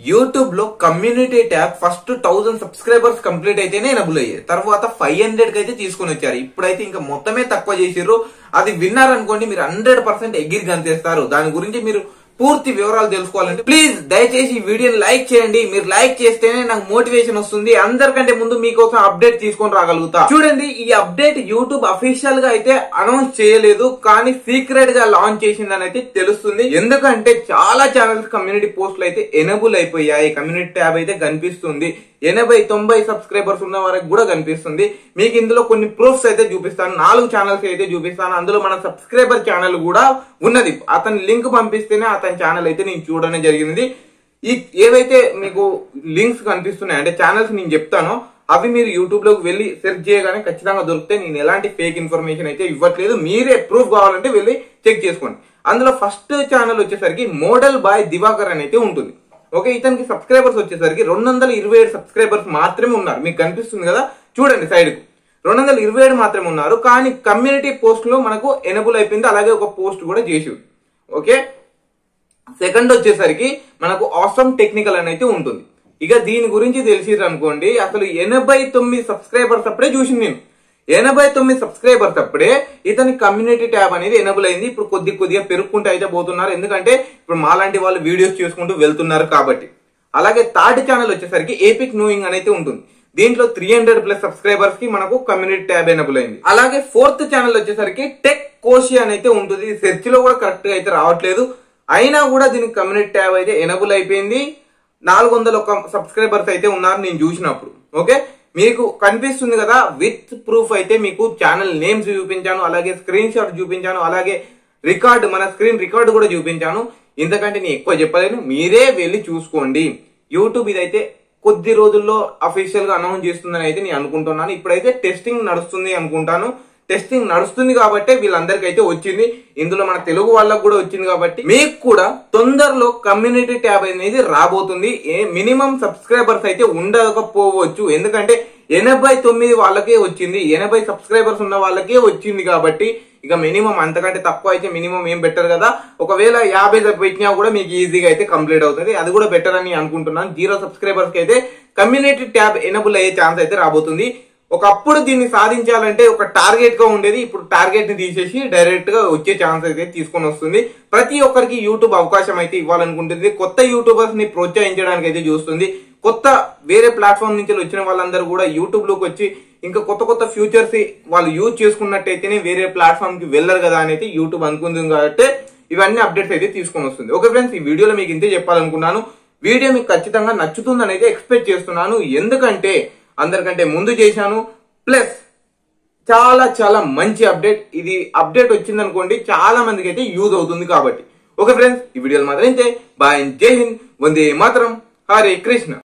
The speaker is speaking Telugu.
యూట్యూబ్ లో community tab first thousand subscribers complete అయితేనే ఎనబుల్ అయ్యాయి తర్వాత ఫైవ్ హండ్రెడ్ కి అయితే తీసుకుని వచ్చారు ఇప్పుడైతే ఇంకా మొత్తమే తక్కువ చేసిర్రు అది విన్నారనుకోండి మీరు హండ్రెడ్ పర్సెంట్ ఎగిరి గంతేస్తారు దాని గురించి మీరు పూర్తి వివరాలు తెలుసుకోవాలంటే ప్లీజ్ దయచేసి ఈ వీడియోని లైక్ చేయండి మీరు లైక్ చేస్తేనే నాకు మోటివేషన్ వస్తుంది అందరికంటే ముందు మీకోసం అప్డేట్ తీసుకొని రాగలుగుతా చూడండి ఈ అప్డేట్ యూట్యూబ్ అఫీషియల్ గా అయితే అనౌన్స్ చేయలేదు కానీ సీక్రెట్ గా లాంచ్ చేసిందని అయితే తెలుస్తుంది ఎందుకంటే చాలా ఛానల్స్ కమ్యూనిటీ పోస్టులు అయితే ఎనబుల్ అయిపోయాయి కమ్యూనిటీ ట్యాబ్ అయితే కనిపిస్తుంది ఎనభై తొంభై సబ్స్క్రైబర్స్ ఉన్న వారికి కూడా కనిపిస్తుంది మీకు ఇందులో కొన్ని ప్రూఫ్స్ అయితే చూపిస్తాను నాలుగు ఛానల్స్ అయితే చూపిస్తాను అందులో మన సబ్స్క్రైబర్ ఛానల్ కూడా ఉన్నది అతని లింక్ పంపిస్తేనే అతని ఛానల్ అయితే నేను చూడడం జరిగింది ఈ ఏవైతే మీకు లింక్స్ కనిపిస్తున్నాయి అంటే ఛానల్స్ నేను చెప్తానో అవి మీరు యూట్యూబ్ లోకి వెళ్ళి సెర్చ్ చేయగానే ఖచ్చితంగా దొరికితే నేను ఎలాంటి ఫేక్ ఇన్ఫర్మేషన్ అయితే ఇవ్వట్లేదు మీరే ప్రూఫ్ కావాలంటే వెళ్ళి చెక్ చేసుకోండి అందులో ఫస్ట్ ఛానల్ వచ్చేసరికి మోడల్ బాయ్ దివాకర్ అని అయితే ఉంటుంది ఓకే ఇతనికి సబ్స్క్రైబర్స్ వచ్చేసరికి రెండు వందల ఇరవై ఏడు సబ్స్క్రైబర్స్ మాత్రమే ఉన్నారు మీకు కనిపిస్తుంది కదా చూడండి సైడ్ కు రెండు వందల ఇరవై ఏడు మాత్రమే ఉన్నారు కానీ కమ్యూనిటీ పోస్ట్ లో మనకు ఎనబుల్ అయిపోయింది అలాగే ఒక పోస్ట్ కూడా చేసి ఓకే సెకండ్ వచ్చేసరికి మనకు ఆసమ్ టెక్నికల్ అని అయితే ఉంటుంది ఇక దీని గురించి తెలిసిరు అనుకోండి అసలు ఎనభై తొమ్మిది సబ్స్క్రైబర్స్ అప్పుడే చూసింది నేను ఎనభై తొమ్మిది సబ్స్క్రైబర్స్ అప్పుడే ఇతని కమ్యూనిటీ ట్యాబ్ అనేది ఎనబుల్ అయింది ఇప్పుడు కొద్ది కొద్దిగా పెరుగుకుంటూ అయితే పోతున్నారు ఎందుకంటే ఇప్పుడు మాలాంటి వాళ్ళు వీడియోస్ చేసుకుంటూ వెళ్తున్నారు కాబట్టి అలాగే థర్డ్ ఛానల్ వచ్చేసరికి ఏపిక్ నూయింగ్ అనేది ఉంటుంది దీంట్లో త్రీ హండ్రెడ్ ప్లస్ సబ్స్క్రైబర్స్ కి మనకు కమ్యూనిటీ ట్యాబ్ ఎనబుల్ అయింది అలాగే ఫోర్త్ ఛానల్ వచ్చేసరికి టెక్ కోషి అని అయితే ఉంటుంది సెర్చ్ లో కూడా కరెక్ట్ గా అయితే రావట్లేదు అయినా కూడా దీనికి కమ్యూనిటీ ట్యాబ్ అయితే ఎనబుల్ అయిపోయింది నాలుగు వందల ఒక సబ్స్క్రైబర్స్ అయితే ఉన్నారు నేను చూసినప్పుడు ఓకే మీకు కనిపిస్తుంది కదా విత్ ప్రూఫ్ అయితే మీకు ఛానల్ నేమ్స్ చూపించాను అలాగే స్క్రీన్ షాట్ చూపించాను అలాగే రికార్డ్ మన స్క్రీన్ రికార్డ్ కూడా చూపించాను ఇంతకంటే నేను ఎక్కువ చెప్పలేను మీరే వెళ్ళి చూసుకోండి యూట్యూబ్ ఇదైతే కొద్ది రోజుల్లో అఫీషియల్ గా అనౌన్స్ చేస్తుందని అయితే నేను అనుకుంటున్నాను ఇప్పుడైతే టెస్టింగ్ నడుస్తుంది అనుకుంటాను టెస్టింగ్ నడుస్తుంది కాబట్టి వీళ్ళందరికీ అయితే వచ్చింది ఇందులో మన తెలుగు వాళ్ళకు కూడా వచ్చింది కాబట్టి మీకు కూడా తొందరలో కమ్యూనిటీ ట్యాబ్ అనేది రాబోతుంది మినిమం సబ్స్క్రైబర్స్ అయితే ఉండకపోవచ్చు ఎందుకంటే ఎనభై తొమ్మిది వాళ్ళకే వచ్చింది ఎనభై సబ్స్క్రైబర్స్ ఉన్న వాళ్ళకే వచ్చింది కాబట్టి ఇక మినిమం అంతకంటే తక్కువ అయితే మినిమం ఏం బెటర్ కదా ఒకవేళ యాభై పెట్టినా కూడా మీకు ఈజీగా అయితే కంప్లీట్ అవుతుంది అది కూడా బెటర్ అని అనుకుంటున్నాను జీరో సబ్స్క్రైబర్స్ కి అయితే కమ్యూనిటీ ట్యాబ్ ఎనబుల్ అయ్యే ఛాన్స్ అయితే రాబోతుంది ఒకప్పుడు దీన్ని సాధించాలంటే ఒక టార్గెట్ గా ఉండేది ఇప్పుడు టార్గెట్ ని తీసేసి డైరెక్ట్ గా వచ్చే ఛాన్స్ అయితే తీసుకొని వస్తుంది ప్రతి ఒక్కరికి యూట్యూబ్ అవకాశం అయితే ఇవ్వాలనుకుంటుంది కొత్త యూట్యూబర్స్ ని ప్రోత్సహించడానికి అయితే చూస్తుంది కొత్త వేరే ప్లాట్ఫామ్ నుంచి వచ్చిన వాళ్ళందరూ కూడా యూట్యూబ్ లోకి వచ్చి ఇంకా కొత్త కొత్త ఫ్యూచర్స్ వాళ్ళు యూజ్ చేసుకున్నట్టయితేనే వేరే ప్లాట్ఫామ్ కి వెళ్ళరు కదా అని అయితే యూట్యూబ్ అనుకుంటుంది కాబట్టి ఇవన్నీ అప్డేట్స్ అయితే తీసుకొని వస్తుంది ఓకే ఫ్రెండ్స్ ఈ వీడియోలో మీకు ఇంతే చెప్పాలనుకున్నాను వీడియో మీకు ఖచ్చితంగా నచ్చుతుందని అయితే ఎక్స్పెక్ట్ చేస్తున్నాను ఎందుకంటే అందరికంటే ముందు చేశాను ప్లస్ చాలా చాలా మంచి అప్డేట్ ఇది అప్డేట్ వచ్చింది అనుకోండి చాలా మందికి అయితే యూజ్ అవుతుంది కాబట్టి ఓకే ఫ్రెండ్స్ ఈ వీడియోలు మాత్రం ఇంతే బాయ్ జై హింద్ వందే మాత్రం హరే కృష్ణ